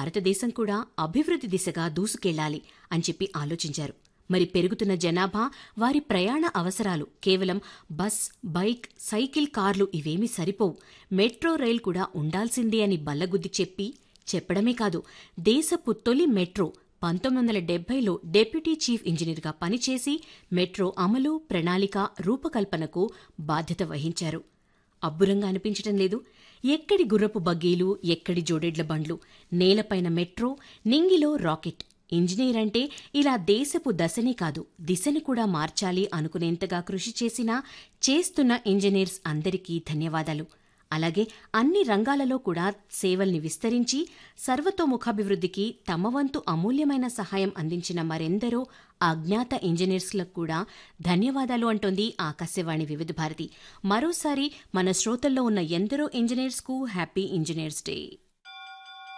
భారతదేశం కూడా అభివృద్ధి దిశగా దూసుకెళ్లాలి అని చెప్పి ఆలోచించారు మరి పెరుగుతున్న జనాభా వారి ప్రయాణ అవసరాలు కేవలం బస్ బైక్ సైకిల్ కార్లు ఇవేమీ సరిపోవు మెట్రో రైల్ కూడా ఉండాల్సిందే అని బల్లగుద్ది చెప్పి చెప్పడమే కాదు దేశపు తొలి మెట్రో పంతొమ్మిది వందల డెబ్బైలో డెప్యూటీ చీఫ్ ఇంజనీర్గా పనిచేసి మెట్రో అమలు ప్రణాళిక రూపకల్పనకు బాధ్యత వహించారు అబ్బురంగా అనిపించటం లేదు ఎక్కడి గుర్రపు బగ్గీలు ఎక్కడి జోడెడ్ల బండ్లు నేలపైన మెట్రో నింగిలో రాకెట్ ఇంజనీర్ అంటే ఇలా దేశపు దశని కాదు దిశని కూడా మార్చాలి అనుకునేంతగా కృషి చేసిన చేస్తున్న ఇంజనీర్స్ అందరికీ ధన్యవాదాలు అలాగే అన్ని రంగాలలో కూడా సేవల్ని విస్తరించి సర్వతోముఖాభివృద్ధికి తమ వంతు అమూల్యమైన సహాయం అందించిన మరెందరో అజ్ఞాత ఇంజనీర్స్లకు కూడా ధన్యవాదాలు అంటోంది ఆకాశవాణి వివిధ భారతి మరోసారి మన శ్రోతల్లో ఉన్న ఎందరో ఇంజనీర్స్కు హ్యాపీ ఇంజనీర్స్ డే